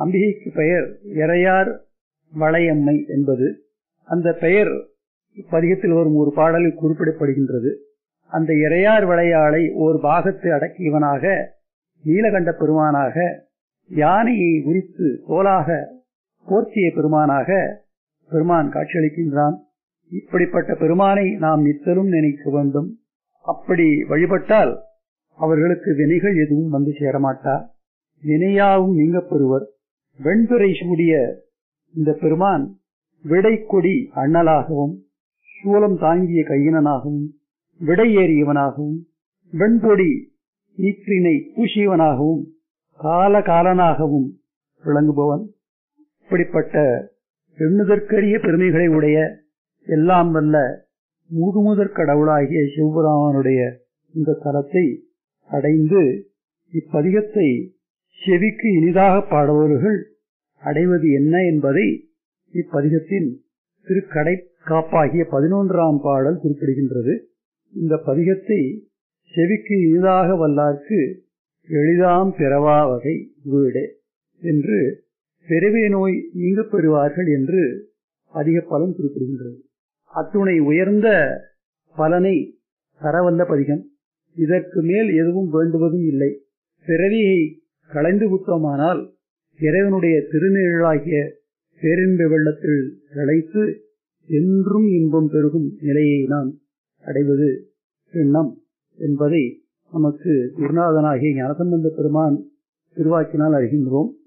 அம்பிகைக்கு பெயர் இறையார் வளையம்மை என்பது அந்த பெயர் பதிகத்தில் வரும் ஒரு பாடலில் குறிப்பிடப்படுகின்றது அந்த இறையார் விளையாளை ஒரு பாகத்தை அடக்கியவனாக நீலகண்ட பெருமானாக யானையை உரித்து தோலாக போர்த்திய பெருமானாக பெருமான் காட்சியளிக்கின்றான் இப்படிப்பட்ட பெருமானை நாம் நித்தலும் நினைக்க வேண்டும் அப்படி வழிபட்டால் அவர்களுக்கு வினைகள் எதுவும் வந்து சேரமாட்டா வினையாவும் நீங்கப் பெறுவர் வெண்துறை சூடிய இந்த பெருமான் விடைக்கொடி அண்ணலாகவும் சூலம் தாங்கிய கையினனாகவும் விடை ஏறியவனாகவும் வெண்பொடி ஈற்றினை பூசியவனாகவும் கால காலனாகவும் விளங்குபவன் இப்படிப்பட்ட எண்ணுதற்கரிய பெருமைகளை உடைய எல்லாம் வல்ல முதுமுதற் கடவுளாகிய சிவபுராமனுடைய இந்த தலத்தை அடைந்து இப்பதிகத்தை செவிக்கு இனிதாக பாடுபவர்கள் அடைவது என்ன என்பதை இப்பதிகத்தின் திருக்கடை காப்பாகிய பதினொன்றாம் பாடல் குறிப்பிடுகின்றது இந்த பதிகத்தை செவிக்கு இனிதாக வல்லார்க்கு எளிதாம் பிறவா வகை வீடு என்று பிறவே நோய் நீங்க பெறுவார்கள் என்று அதிக பலன் குறிப்பிடுகின்றது அத்துணை உயர்ந்த பலனை தரவல்ல பதிகம் இதற்கு மேல் எதுவும் வேண்டுவதும் இல்லை பிறவியை களைந்து விட்டோமானால் இறைவனுடைய திருநிழலாகிய பேரின்ப வெள்ளத்தில் திளைத்து என்றும் இன்பம் பெருகும் நிலையை நாம் அடைவது எண்ணம் என்பதை நமக்கு குருநாதனாகிய ஞானசம்பந்த பெருமான் திருவாக்கினால் அறிகின்றோம்